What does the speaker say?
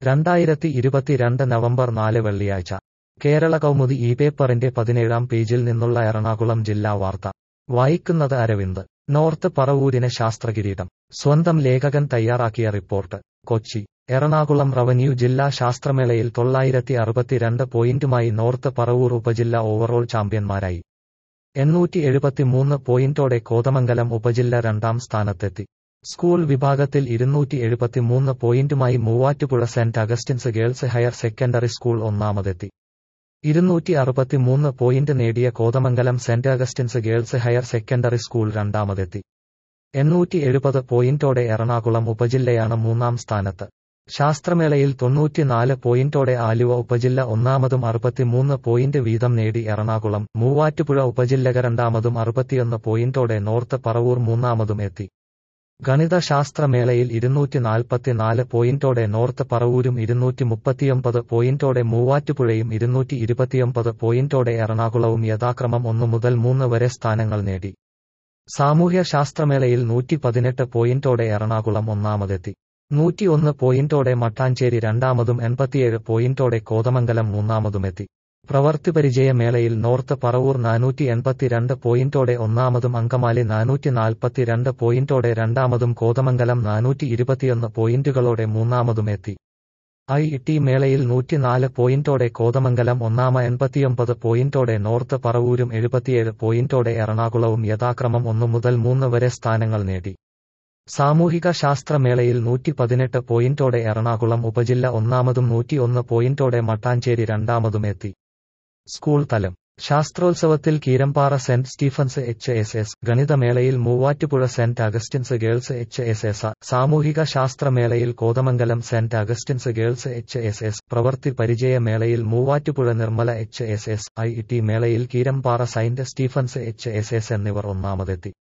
രണ്ടായിരത്തി ഇരുപത്തിരണ്ട് നവംബർ നാല് വെള്ളിയാഴ്ച കേരള കൗമുദി ഈ പേപ്പറിന്റെ പതിനേഴാം പേജിൽ നിന്നുള്ള എറണാകുളം ജില്ലാ വാർത്ത വായിക്കുന്നത് അരവിന്ദ് നോർത്ത് പറവൂരിന് ശാസ്ത്രകിരീടം സ്വന്തം ലേഖകൻ തയ്യാറാക്കിയ റിപ്പോർട്ട് കൊച്ചി എറണാകുളം റവന്യൂ ജില്ലാ ശാസ്ത്രമേളയിൽ തൊള്ളായിരത്തി അറുപത്തിരണ്ട് പോയിന്റുമായി നോർത്ത് പറവൂർ ഉപജില്ല ഓവറോൾ ചാമ്പ്യന്മാരായി എണ്ണൂറ്റി എഴുപത്തിമൂന്ന് പോയിന്റോടെ കോതമംഗലം ഉപജില്ല രണ്ടാം സ്ഥാനത്തെത്തി സ്കൂൾ വിഭാഗത്തിൽ ഇരുന്നൂറ്റി എഴുപത്തിമൂന്ന് പോയിന്റുമായി Muvattupuzha Saint Augustine's girls higher secondary school ഒന്നാമതെത്തി ഇരുന്നൂറ്റി അറുപത്തിമൂന്ന് പോയിന്റ് നേടിയ Kothamangalam Saint Augustine's girls higher secondary school രണ്ടാമതെത്തി എണ്ണൂറ്റി എഴുപത് പോയിന്റോടെ എറണാകുളം ഉപജില്ലയാണ് മൂന്നാം സ്ഥാനത്ത് ശാസ്ത്രമേളയിൽ തൊണ്ണൂറ്റിനാല് പോയിന്റോടെ ആലുവ ഉപജില്ല ഒന്നാമതും അറുപത്തിമൂന്ന് പോയിന്റ് വീതം നേടി എറണാകുളം മൂവാറ്റുപുഴ ഉപജില്ലക രണ്ടാമതും അറുപത്തിയൊന്ന് പോയിന്റോടെ നോർത്ത് പറവൂർ മൂന്നാമതും എത്തി ഗണിത ശാസ്ത്രമേളയിൽ ഇരുന്നൂറ്റി നാൽപ്പത്തിനാല് പോയിന്റോടെ നോർത്ത് പറവൂരും ഇരുന്നൂറ്റി മുപ്പത്തിയൊമ്പത് പോയിന്റോടെ മൂവാറ്റുപുഴയും ഇരുന്നൂറ്റി ഇരുപത്തിയൊമ്പത് പോയിന്റോടെ എറണാകുളവും യഥാക്രമം ഒന്ന് മുതൽ മൂന്ന് വരെ സ്ഥാനങ്ങൾ നേടി സാമൂഹ്യ ശാസ്ത്രമേളയിൽ നൂറ്റി പതിനെട്ട് പോയിന്റോടെ എറണാകുളം ഒന്നാമതെത്തി നൂറ്റിയൊന്ന് പോയിന്റോടെ മട്ടാഞ്ചേരി രണ്ടാമതും എൺപത്തിയേഴ് പോയിന്റോടെ കോതമംഗലം മൂന്നാമതുമെത്തി പ്രവർത്തി പരിചയ മേളയിൽ നോർത്ത് പറവൂർ നാനൂറ്റി എൺപത്തിരണ്ട് പോയിന്റോടെ ഒന്നാമതും അങ്കമാലി നാനൂറ്റി നാൽപ്പത്തിരണ്ട് പോയിന്റോടെ രണ്ടാമതും കോതമംഗലം നാനൂറ്റി ഇരുപത്തിയൊന്ന് പോയിന്റുകളോടെ മൂന്നാമതും എത്തി ഐ ടി മേളയിൽ നൂറ്റിനാല് പോയിന്റോടെ കോതമംഗലം ഒന്നാമ എൺപത്തിയൊമ്പത് പോയിന്റോടെ നോർത്ത് പറവൂരും എഴുപത്തിയേഴ് പോയിന്റോടെ എറണാകുളവും യഥാക്രമം ഒന്ന് മുതൽ മൂന്ന് വരെ സ്ഥാനങ്ങൾ നേടി സാമൂഹിക ശാസ്ത്രമേളയിൽ നൂറ്റി പതിനെട്ട് പോയിന്റോടെ എറണാകുളം ഉപജില്ല ഒന്നാമതും നൂറ്റിയൊന്ന് പോയിന്റോടെ മട്ടാഞ്ചേരി രണ്ടാമതും എത്തി സ്കൂൾ തലം ശാസ്ത്രോത്സവത്തിൽ Keerampara Saint Stephen's H S S ഗണിതമേളയിൽ Muvattupuzha Saint Augustine's girls H S S സാമൂഹിക ശാസ്ത്രമേളയിൽ Kothamangalam Saint Augustine's girls H S S പ്രവർത്തി പരിചയ മേളയിൽ Muvattupuzha Nirmala H S S I T മേളയിൽ Keerampara Saint Stephen's H S S എന്നിവർ ഒന്നാമതെത്തി